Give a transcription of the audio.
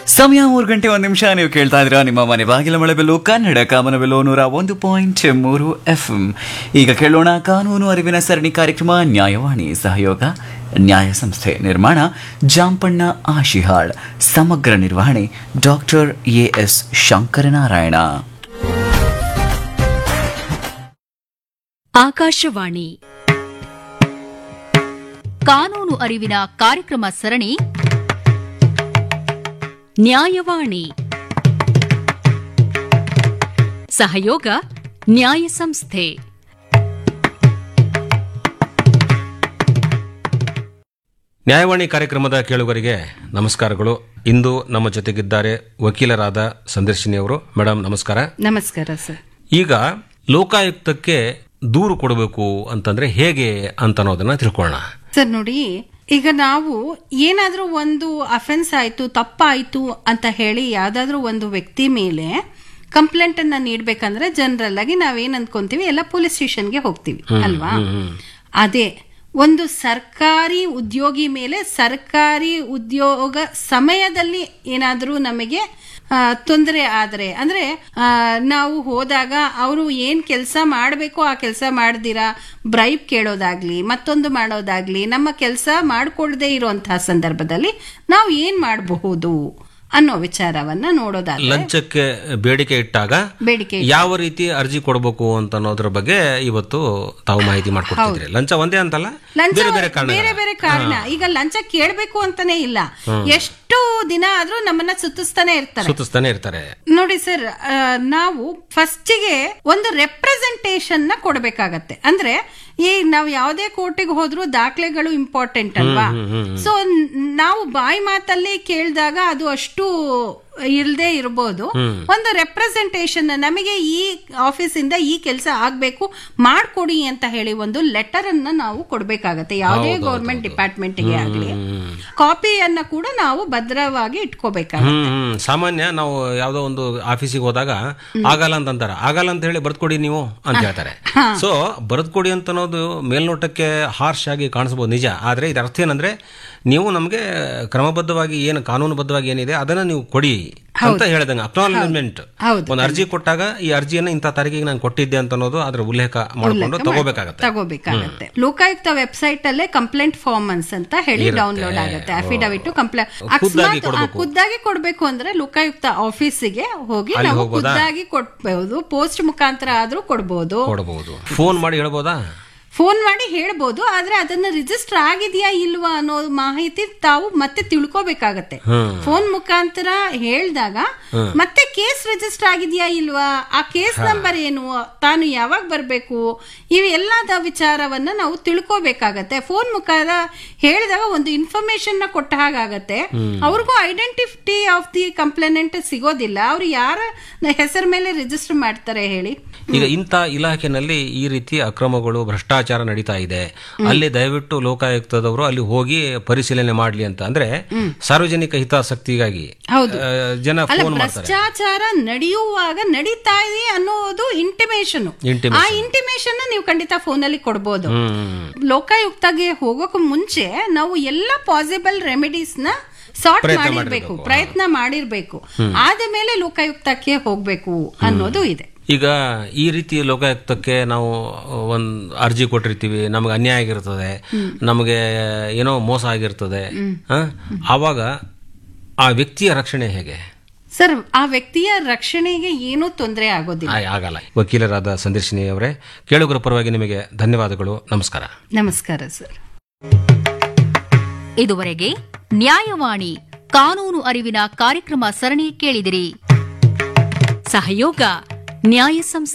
ಸಮಯ ಮೂರು ಗಂಟೆ ಒಂದು ನಿಮಿಷ ನೀವು ಕೇಳ್ತಾ ಇದ್ದೀರಾ ನಿಮ್ಮ ಮನೆ ಬಾಗಿಲ ಮಳೆಬೆಲ್ಲು ಕನ್ನಡ ಕಾಮನಬೆಲ್ಲು ನೂರ ಒಂದು ಪಾಯಿಂಟ್ ಮೂರು ಎಫ್ ಈಗ ಕೇಳೋಣ ಕಾನೂನು ಅರಿವಿನ ಸರಣಿ ಕಾರ್ಯಕ್ರಮ ನ್ಯಾಯವಾಣಿ ಸಹಯೋಗ ನ್ಯಾಯ ಸಂಸ್ಥೆ ನಿರ್ಮಾಣ ಜಾಂಪಣ್ಣ ಆಶಿಹಾಳ್ ಸಮಗ್ರ ನಿರ್ವಹಣೆ doctor A S Shankaranarayana Akashvani ಕಾನೂನು ಅರಿವಿನ ಕಾರ್ಯಕ್ರಮ ಸರಣಿ ನ್ಯಾಯವಾಣಿ ಸಹಯೋಗ ನ್ಯಾಯ ಸಂಸ್ಥೆ ನ್ಯಾಯವಾಣಿ ಕಾರ್ಯಕ್ರಮದ ಕೇಳುಗರಿಗೆ ನಮಸ್ಕಾರಗಳು ಇಂದು ನಮ್ಮ ಜೊತೆಗಿದ್ದಾರೆ ವಕೀಲರಾದ ಸಂದರ್ಶಿನಿ ಅವರು ಮೇಡಮ್ ನಮಸ್ಕಾರ ನಮಸ್ಕಾರ ಸರ್ ಈಗ ಲೋಕಾಯುಕ್ತಕ್ಕೆ ದೂರು ಕೊಡಬೇಕು ಅಂತಂದ್ರೆ ಹೇಗೆ ಅಂತ ಅನ್ನೋದನ್ನ ತಿಳ್ಕೊಳ್ಳೋಣ ಸರ್ ನೋಡಿ ಈಗ ನಾವು ಏನಾದ್ರೂ ಒಂದು ಅಫೆನ್ಸ್ ಆಯ್ತು ತಪ್ಪಾಯ್ತು ಅಂತ ಹೇಳಿ ಯಾವ್ದಾದ್ರೂ ಒಂದು ವ್ಯಕ್ತಿ ಮೇಲೆ ಕಂಪ್ಲೇಂಟ್ ಅನ್ನ ನೀಡ್ಬೇಕಂದ್ರೆ ಜನರಲ್ ಆಗಿ ನಾವೇನ್ ಅನ್ಕೊಂತೀವಿ ಎಲ್ಲ ಪೊಲೀಸ್ ಸ್ಟೇಷನ್ಗೆ ಹೋಗ್ತೀವಿ ಅಲ್ವಾ ಅದೇ ಒಂದು ಸರ್ಕಾರಿ ಉದ್ಯೋಗಿ ಮೇಲೆ ಸರ್ಕಾರಿ ಉದ್ಯೋಗ ಸಮಯದಲ್ಲಿ ಏನಾದರೂ ನಮಗೆ ತೊಂದರೆ ಆದರೆ ಅಂದ್ರೆ ಆ, ನಾವು ಹೋದಾಗ ಅವರು ಏನ್ ಕೆಲಸ ಮಾಡಬೇಕು ಆ ಕೆಲಸ ಮಾಡ್ದಿರಾ ಬ್ರೈಬ್ ಕೇಳೋದಾಗ್ಲಿ ಮತ್ತೊಂದು ಮಾಡೋದಾಗ್ಲಿ ನಮ್ಮ ಕೆಲಸ ಮಾಡ್ಕೊಳ್ದೇ ಇರುವಂತಹ ಸಂದರ್ಭದಲ್ಲಿ ನಾವು ಏನ್ ಮಾಡಬಹುದು ಅನ್ನೋ ವಿಚಾರವನ್ನ ನೋಡೋದಾದ್ರೆ ಲಂಚಕ್ಕೆ ಬೇಡಿಕೆ ಇಟ್ಟಾಗ ಬೇಡಿಕೆ ಯಾವ ರೀತಿ ಅರ್ಜಿ ಕೊಡಬೇಕು ಅಂತ ಅನ್ನೋದ್ರ ಬಗ್ಗೆ ಇವತ್ತು ತಾವು ಮಾಹಿತಿ ಮಾಡ್ಕೊಡ್ತಿದ್ರಿ ಲಂಚ ಒಂದೇ ಅಂತಲ್ಲ ಲಂಚ ಬೇರೆ ಬೇರೆ ಕಾರಣ ಬೇರೆ ಬೇರೆ ಕಾರಣ ಈಗ ಲಂಚ ಕೇಳ್ಬೇಕು ಅಂತಾನೆ ಇಲ್ಲ ಎಷ್ಟು ದಿನ ಆದ್ರೂ ನಮ್ಮನ್ನ ಸುತ್ತಿಸ್ತಾನೆ ಇರ್ತಾರೆ ಸುತ್ತಿಸ್ತಾನೆ ಇರ್ತಾರೆ ನೋಡಿ ಸರ್ ಆ, ನಾವು ಫಸ್ಟಿಗೆ ಒಂದು ರೆಪ್ರೆಸೆಂಟೇಷನ್ ನ ಕೊಡ್ಬೇಕಾಗತ್ತೆ ಅಂದ್ರೆ ಈ ನಾವು ಯಾವುದೇ ಕೋರ್ಟಿಗೆ ಹೋದ್ರೂ ದಾಖಲೆಗಳು ಇಂಪಾರ್ಟೆಂಟ್ ಅಲ್ವಾ ಸೊ ನಾವು ಬಾಯಿ ಮಾತಲ್ಲಿ ಕೇಳಿದಾಗ ಅದು ಅಷ್ಟು ಇಲ್ದೇ ಇರ್ಬೋದು ಒಂದು ರೆಪ್ರೆಸೆಂಟೇಷನ್ ನಮಗೆ ಈ ಆಫೀಸಿಂದ ಈ ಕೆಲಸ ಆಗ್ಬೇಕು ಮಾಡ್ಕೊಡಿ ಅಂತ ಹೇಳಿ ಒಂದು ಲೆಟರ್ ಅನ್ನ ನಾವು ಕೊಡ್ಬೇಕಾಗತ್ತೆ ಯಾವುದೇ ಗೌರ್ಮೆಂಟ್ ಡಿಪಾರ್ಟ್ಮೆಂಟ್ಗೆ ಆಗ್ಲಿ ಕಾಪಿಯನ್ನ ಕೂಡ ನಾವು ಭದ್ರವಾಗಿ ಇಟ್ಕೋಬೇಕಾಗತ್ತೆ ಹ್ಮ್ ಹ್ಮ್. ಸಾಮಾನ್ಯ ನಾವು ಯಾವ್ದೋ ಒಂದು ಆಫೀಸಿಗೆ ಹೋದಾಗ ಆಗಲ್ಲ ಅಂತ ಅಂತಾರೆ ಆಗಲ್ಲ ಅಂತ ಹೇಳಿ ಬರ್ದ್ಕೊಡಿ ನೀವು ಅಂತ ಹೇಳ್ತಾರೆ ಸೊ ಬರ್ದ್ಕೊಡಿ ಅಂತ ಅನ್ನೋದು ಮೇಲ್ನೋಟಕ್ಕೆ ಹಾರ್ಶ್ ಆಗಿ ಕಾಣಿಸ್ಬೋದು ನಿಜ ಆದ್ರೆ ಇದರ ಅರ್ಥ ಏನಂದ್ರೆ ನೀವು ನಮಗೆ ಕ್ರಮಬದ್ಧವಾಗಿ ಏನು ಕಾನೂನುಬದ್ಧವಾಗಿ ಏನಿದೆ ಅದನ್ನ ನೀವು ಕೊಡಿ ಅಂತ ಹೇಳಿದಂಗೆ ಅಕ್ನಾಲಜ್ಮೆಂಟ್ ಹೌದು. ಒಂದು ಅರ್ಜಿ ಕೊಟ್ಟಾಗ ಈ ಅರ್ಜಿಯನ್ನು ಇಂಥ ತಾರೀಕಿಗೆ ನಾನು ಕೊಟ್ಟಿದ್ದೆ ಅಂತ ಅನ್ನೋದು ಅದ್ರ ಉಲ್ಲೇಖ ಮಾಡಿಕೊಂಡು ತಗೋಬೇಕಾಗತ್ತೆ ತಗೋಬೇಕಾಗತ್ತೆ ಲೋಕಾಯುಕ್ತ ವೆಬ್ಸೈಟ್ ಅಲ್ಲೇ ಕಂಪ್ಲೇಂಟ್ ಫಾರ್ಮನ್ಸ್ ಅಂತ ಹೇಳಿ ಡೌನ್ಲೋಡ್ ಆಗುತ್ತೆ ಅಫಿಡವಿಟ್ ಕಂಪ್ಲೇಂಟ್ ಖುದ್ದಾಗಿ ಅಕಸ್ಮಾತ್ ಆ, ಖುದ್ದಾಗಿ ಕೊಡ್ಬೇಕು ಅಂದ್ರೆ ಲೋಕಾಯುಕ್ತ ಆಫೀಸಿಗೆ ಹೋಗಿ ಅಲ್ಲಿ ನಾವು ಹೋಗ್ಬೋದಾ? ಖುದ್ದಾಗಿ ಕೊಡ್ಬಹುದು ಪೋಸ್ಟ್ ಮುಖಾಂತರ ಆದ್ರೂ ಕೊಡ್ಬೋದು ಕೊಡಬಹುದು ಫೋನ್ ಮಾಡಿ ಹೇಳ್ಬೋದಾ ಫೋನ್ ಮಾಡಿ ಹೇಳ್ಬೋದು ಆದ್ರೆ ಅದನ್ನ ರಿಜಿಸ್ಟರ್ ಆಗಿದೆಯಾ ಇಲ್ವಾ ಅನ್ನೋ ಮಾಹಿತಿ ತಾವು ಮತ್ತೆ ತಿಳ್ಕೊಬೇಕಾಗತ್ತೆ ಫೋನ್ ಮುಖಾಂತರ ಹೇಳ್ದಾಗ ಮತ್ತೆ ಕೇಸ್ ರಿಜಿಸ್ಟರ್ ಆಗಿದೆಯಾ ಇಲ್ವಾ ಆ ಕೇಸ್ ನಂಬರ್ ಏನು ತಾನು ಯಾವಾಗ ಬರ್ಬೇಕು ಇವೆಲ್ಲದ ವಿಚಾರವನ್ನ ನಾವು ತಿಳ್ಕೊಬೇಕಾಗತ್ತೆ ಫೋನ್ ಮುಖಾಂತರ ಹೇಳಿದಾಗ ಒಂದು ಇನ್ಫಾರ್ಮೇಶನ್ ನ ಕೊಟ್ಟ ಹಾಗಾಗತ್ತೆ ಅವ್ರಿಗೂ ಐಡೆಂಟಿಟಿ ಆಫ್ ದಿ ಕಂಪ್ಲೇನೆಂಟ್ ಸಿಗೋದಿಲ್ಲ ಅವ್ರು ಯಾರ ಹೆಸರ ಮೇಲೆ ರಿಜಿಸ್ಟರ್ ಮಾಡ್ತಾರೆ ಹೇಳಿ ಈಗ ಇಂಥ ಇಲಾಖೆನಲ್ಲಿ ಈ ರೀತಿ ಅಕ್ರಮಗಳು ಭ್ರಷ್ಟಾಚಾರ ನಡೀತಾ ಇದೆ ಅಲ್ಲಿ ದಯವಿಟ್ಟು ಲೋಕಾಯುಕ್ತದವರು ಅಲ್ಲಿ ಹೋಗಿ ಪರಿಶೀಲನೆ ಮಾಡ್ಲಿ ಅಂತ ಅಂದ್ರೆ ಸಾರ್ವಜನಿಕ ಹಿತಾಸಕ್ತಿಗಾಗಿ ಹೌದು. ಆ, ಜನ ಅಲ್ಲ ಫೋನ್ ಮಾಡ್ತಾರೆ ಭ್ರಷ್ಟಾಚಾರ ನಡೆಯುವಾಗ ನಡೀತಾ ಇದೆ ಅನ್ನೋದು ಇಂಟಿಮೇಷನ್ Intimation. ಆ ಇಂಟಿಮೇಷನ್ ನೀವು ಖಂಡಿತ ಫೋನ್ ಅಲ್ಲಿ ಕೊಡ್ಬೋದು ಹ್ಮ್ ಲೋಕಾಯುಕ್ತಗೆ ಹೋಗೋಕೆ ಮುಂಚೆ ನಾವು ಎಲ್ಲ ಪಾಸಿಬಲ್ ರೆಮಿಡೀಸ್ ನ ಸಾರ್ಟ್ ಪ್ರಯತ್ನ ಮಾಡಿರ್ಬೇಕು ಪ್ರಯತ್ನ ಮಾಡಿರ್ಬೇಕು ಆದ ಮೇಲೆ ಲೋಕಾಯುಕ್ತಕ್ಕೆ ಹೋಗ್ಬೇಕು ಅನ್ನೋದು ಇದೆ ಈಗ ಈ ರೀತಿ ಲೋಕಾಯುಕ್ತಕ್ಕೆ ನಾವು ಒಂದು ಅರ್ಜಿ ಕೊಟ್ಟಿರ್ತೀವಿ ನಮಗೆ ಅನ್ಯಾಯ ಆಗಿರ್ತದೆ ನಮಗೆ ಏನೋ ಮೋಸ ಆಗಿರ್ತದೆ ಆ? ಆವಾಗ ಆ ವ್ಯಕ್ತಿಯ ರಕ್ಷಣೆ ಹೇಗೆ ಸರ್ ಆ ವ್ಯಕ್ತಿಯ ರಕ್ಷಣೆಗೆ ಏನೂ ತೊಂದರೆ ಆಗೋದಿಲ್ಲ ಆ, ಆಗಲ್ಲ ವಕೀಲರಾದ ಸಂದರ್ಶಿನಿ ಅವರೇ ಕೇಳುಗರ ಪರವಾಗಿ ನಿಮಗೆ ಧನ್ಯವಾದಗಳು ನಮಸ್ಕಾರ ನಮಸ್ಕಾರ ಸರ್ ಇದುವರೆಗೆ ನ್ಯಾಯವಾಣಿ ಕಾನೂನು ಅರಿವಿನ ಕಾರ್ಯಕ್ರಮ ಸರಣಿ ಕೇಳಿದಿರಿ ಸಹಯೋಗ ನ್ಯಾಯ ಸಂಸ್ಥೆ